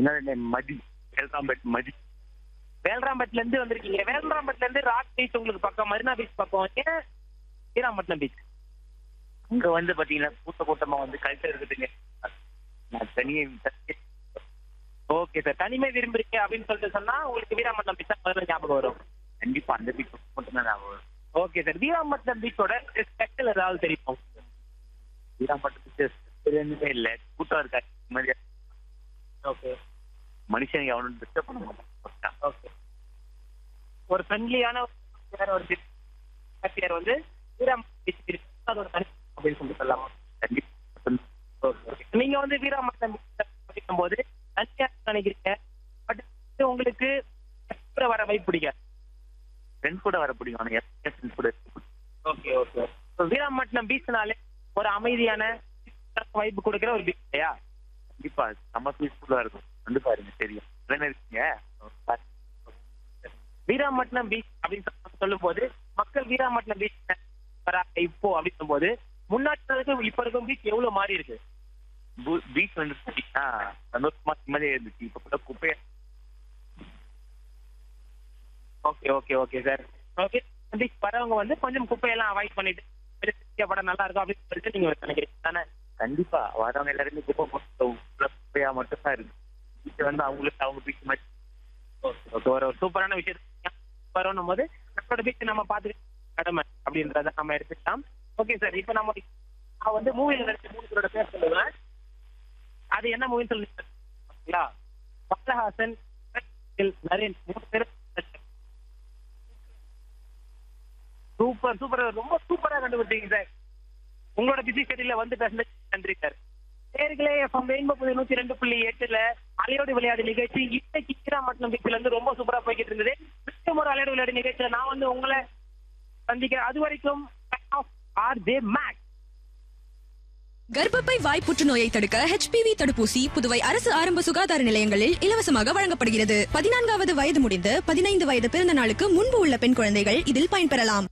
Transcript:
என்னோட name மதி எல்ராம்பட் மதி வேல்ராம்பட்ல இருந்து வந்திருக்கீங்க வேல்ராம்பட்ல இருந்து ராக் பீச் உங்களுக்கு பக்கம் மரினா பீச் பக்கம் ஏன் ஸ்ரீராம்பட்டினம் பீச் அங்க வந்து பாத்தீங்கன்னா கூட்ட கூட்டமா வந்து கல்ச்சர் இருக்குதுங்க நான் தனியே ஓகே சார் தனிமை விரும்புறீங்க அப்படின்னு சொல்லிட்டு சொன்னா உங்களுக்கு வீராம்பட்டினம் பீச் தான் முதல்ல ஞாபகம் வரும் கண்டிப்பா அந்த பீச் மட்டும் தான் நான் வரும் ஓகே சார் வீராம்பட்டினம் பீச்சோட ஸ்பெஷல் ஏதாவது தெரியும் வீராம்பட்டு பீச்சஸ் எதுவுமே இல்ல கூட்டம் இருக்கா நிம்மதியா ஓகே மனுஷனுக்கு அவனும் டிஸ்டர்ப் பண்ண மாட்டான் ஓகே ஒரு ஃப்ரெண்ட்லியான வேற ஒரு பேர் வந்து வீராம்பட்டினம் பீச் இருக்கு அதோட தனி அப்படின்னு சொல்லிட்டு சொல்லலாமா கண்டிப்பா ஓகே நீங்க வந்து வீராம்பட்டினம் படிக்கும் போது தனியா நினைக்கிறீங்க பட் உங்களுக்கு எப்ப வர வைப் பிடிக்காது ஃப்ரெண்ட்ஸ் கூட வர பிடிக்கும் ஆனா எப்பயும் ஃப்ரெண்ட்ஸ் கூட இருக்க பிடிக்கும். ஓகே ஓகே வீராம்பட்டினம் பீச்னாலே ஒரு அமைதியான வைப் கொடுக்கிற ஒரு பீச் இல்லையா கண்டிப்பா செம்ம பீஸ்ஃபுல்லா இருக்கும் வந்து பாருங்க தெரியும் தானே இருக்கீங்க வீராம்பட்டினம் பீச் அப்படின்னு சொல்லி சொல்லும் போது மக்கள் வீராம்பட்டினம் பீச் வராங்க இப்போ அப்படின்னும் போது முன்னாடி இருந்ததுக்கு இப்ப இருக்கும் பீச் எவ்வளவு மாறி இருக்கு பீச் வந்து பாத்தீங்கன்னா சந்தோஷமா நிம்மதியா இருந்துச்சு இப்ப கூட குப்பையா okay okay okay sir okay beach வரவங்க வந்து கொஞ்சம் குப்பையெல்லாம் அவாய்ட் பண்ணிட்டு பெரிய படம் நல்லா இருக்கும் அப்படின்னு சொல்லிட்டு நீங்க நினைக்கிறீங்க தானே கண்டிப்பா வரவங்க எல்லாருமே குப்பை போட்டு உள்ள குப்பையா மட்டும் தான் இருக்கு பீச் வந்து அவங்களுக்கு அவங்க பீச் மாதிரி ஓகே ஒரு ஒரு சூப்பரான விஷயம் வரணும் போது நம்மளோட பீச் நம்ம பார்த்துக்க கடமை அப்படின்றத நம்ம எடுத்துக்கலாம் ஓகே சார் இப்போ நம்ம நான் வந்து மூவியில் நடிச்ச மூணு பேரோட பேர் சொல்லுவேன் அது என்ன மூவின்னு சொல்லுங்க ஓகேங்களா கமலஹாசன் நரேன் மூணு பேர் சூப்பர் சூப்பர் ரொம்ப சூப்பரா கண்டுபிடிச்சீங்க சார் உங்களோட பிஸி ஷெட்யூல்ல வந்து பேசுனது நன்றி சார் நேர்களே எஃப்எம் ரெயின்போ புது நூத்தி ரெண்டு புள்ளி எட்டுல அலையோடு விளையாடு நிகழ்ச்சி இன்னைக்கு கீராமட்டம் பீச்சில் இருந்து ரொம்ப சூப்பரா போய்கிட்டு இருந்தது மீண்டும் ஒரு அலையோடு விளையாடு நிகழ்ச்சியில நான் வந்து உங்களை சந்திக்கிறேன் அது வரைக்கும் ஆர் ஜே மேக் கர்ப்பப்பை வாய் புற்றுநோயை தடுக்க ஹெச்பிவி தடுப்பூசி புதுவை அரசு ஆரம்ப சுகாதார நிலையங்களில் இலவசமாக வழங்கப்படுகிறது பதினான்காவது வயது முடிந்து பதினைந்து வயது பிறந்த நாளுக்கு முன்பு உள்ள பெண் குழந்தைகள் இதில் பயன்பெறலாம்